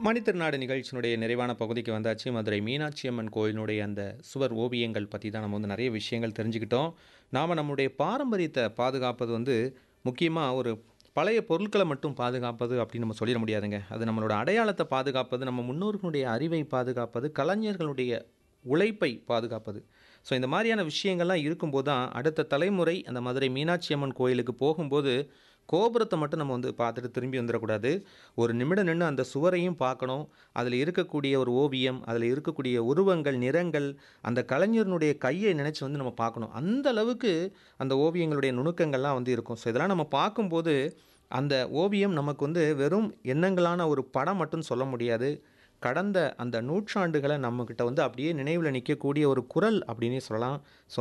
மணித்திருநாடு நிகழ்ச்சியினுடைய நிறைவான பகுதிக்கு வந்தாச்சு மதுரை மீனாட்சி அம்மன் கோயிலினுடைய அந்த சுவர் ஓவியங்கள் பற்றி தான் நம்ம வந்து நிறைய விஷயங்கள் தெரிஞ்சுக்கிட்டோம் நாம் நம்முடைய பாரம்பரியத்தை பாதுகாப்பது வந்து முக்கியமாக ஒரு பழைய பொருட்களை மட்டும் பாதுகாப்பது அப்படின்னு நம்ம சொல்லிட முடியாதுங்க அது நம்மளோட அடையாளத்தை பாதுகாப்பது நம்ம முன்னோர்களுடைய அறிவை பாதுகாப்பது கலைஞர்களுடைய உழைப்பை பாதுகாப்பது ஸோ இந்த மாதிரியான விஷயங்கள்லாம் இருக்கும்போது தான் அடுத்த தலைமுறை அந்த மதுரை மீனாட்சி அம்மன் கோயிலுக்கு போகும்போது கோபுரத்தை மட்டும் நம்ம வந்து பார்த்துட்டு திரும்பி வந்துடக்கூடாது ஒரு நிமிடம் நின்று அந்த சுவரையும் பார்க்கணும் அதில் இருக்கக்கூடிய ஒரு ஓவியம் அதில் இருக்கக்கூடிய உருவங்கள் நிறங்கள் அந்த கலைஞர்னுடைய கையை நினச்சி வந்து நம்ம பார்க்கணும் அந்த அளவுக்கு அந்த ஓவியங்களுடைய நுணுக்கங்கள்லாம் வந்து இருக்கும் ஸோ இதெல்லாம் நம்ம பார்க்கும்போது அந்த ஓவியம் நமக்கு வந்து வெறும் எண்ணங்களான ஒரு படம் மட்டும் சொல்ல முடியாது கடந்த அந்த நூற்றாண்டுகளை நம்மக்கிட்ட வந்து அப்படியே நினைவில் நிற்கக்கூடிய ஒரு குரல் அப்படின்னே சொல்லலாம் ஸோ